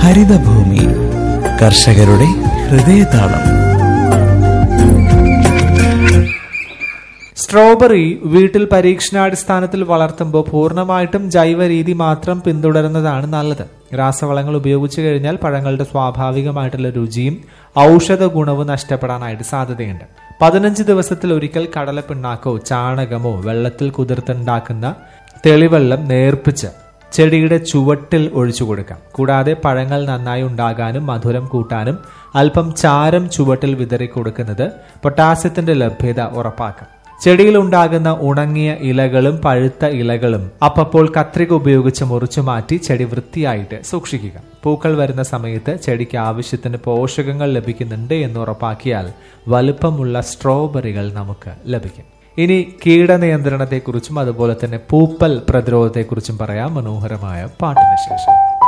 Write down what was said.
ഹരിതഭൂമി കർഷകരുടെ ഹൃദയതാളം സ്ട്രോബെറി വീട്ടിൽ പരീക്ഷണാടിസ്ഥാനത്തിൽ വളർത്തുമ്പോൾ പൂർണ്ണമായിട്ടും ജൈവ രീതി മാത്രം പിന്തുടരുന്നതാണ് നല്ലത് രാസവളങ്ങൾ ഉപയോഗിച്ചു കഴിഞ്ഞാൽ പഴങ്ങളുടെ സ്വാഭാവികമായിട്ടുള്ള രുചിയും ഔഷധ ഗുണവും നഷ്ടപ്പെടാനായിട്ട് സാധ്യതയുണ്ട് പതിനഞ്ച് ദിവസത്തിൽ ഒരിക്കൽ കടലപ്പിണ്ണാക്കോ ചാണകമോ വെള്ളത്തിൽ കുതിർത്തുണ്ടാക്കുന്ന തെളിവെള്ളം നേർപ്പിച്ച് ചെടിയുടെ ചുവട്ടിൽ ഒഴിച്ചു കൊടുക്കാം കൂടാതെ പഴങ്ങൾ നന്നായി ഉണ്ടാകാനും മധുരം കൂട്ടാനും അല്പം ചാരം ചുവട്ടിൽ വിതറി കൊടുക്കുന്നത് പൊട്ടാസ്യത്തിന്റെ ലഭ്യത ഉറപ്പാക്കും ചെടിയിൽ ഉണ്ടാകുന്ന ഉണങ്ങിയ ഇലകളും പഴുത്ത ഇലകളും അപ്പപ്പോൾ കത്രിക ഉപയോഗിച്ച് മുറിച്ചു മാറ്റി ചെടി വൃത്തിയായിട്ട് സൂക്ഷിക്കുക പൂക്കൾ വരുന്ന സമയത്ത് ചെടിക്ക് ആവശ്യത്തിന് പോഷകങ്ങൾ ലഭിക്കുന്നുണ്ട് എന്ന് ഉറപ്പാക്കിയാൽ വലുപ്പമുള്ള സ്ട്രോബെറികൾ നമുക്ക് ലഭിക്കും ഇനി കീടനിയന്ത്രണത്തെക്കുറിച്ചും അതുപോലെ തന്നെ പൂപ്പൽ പ്രതിരോധത്തെക്കുറിച്ചും പറയാം മനോഹരമായ പാട്ടിന് ശേഷം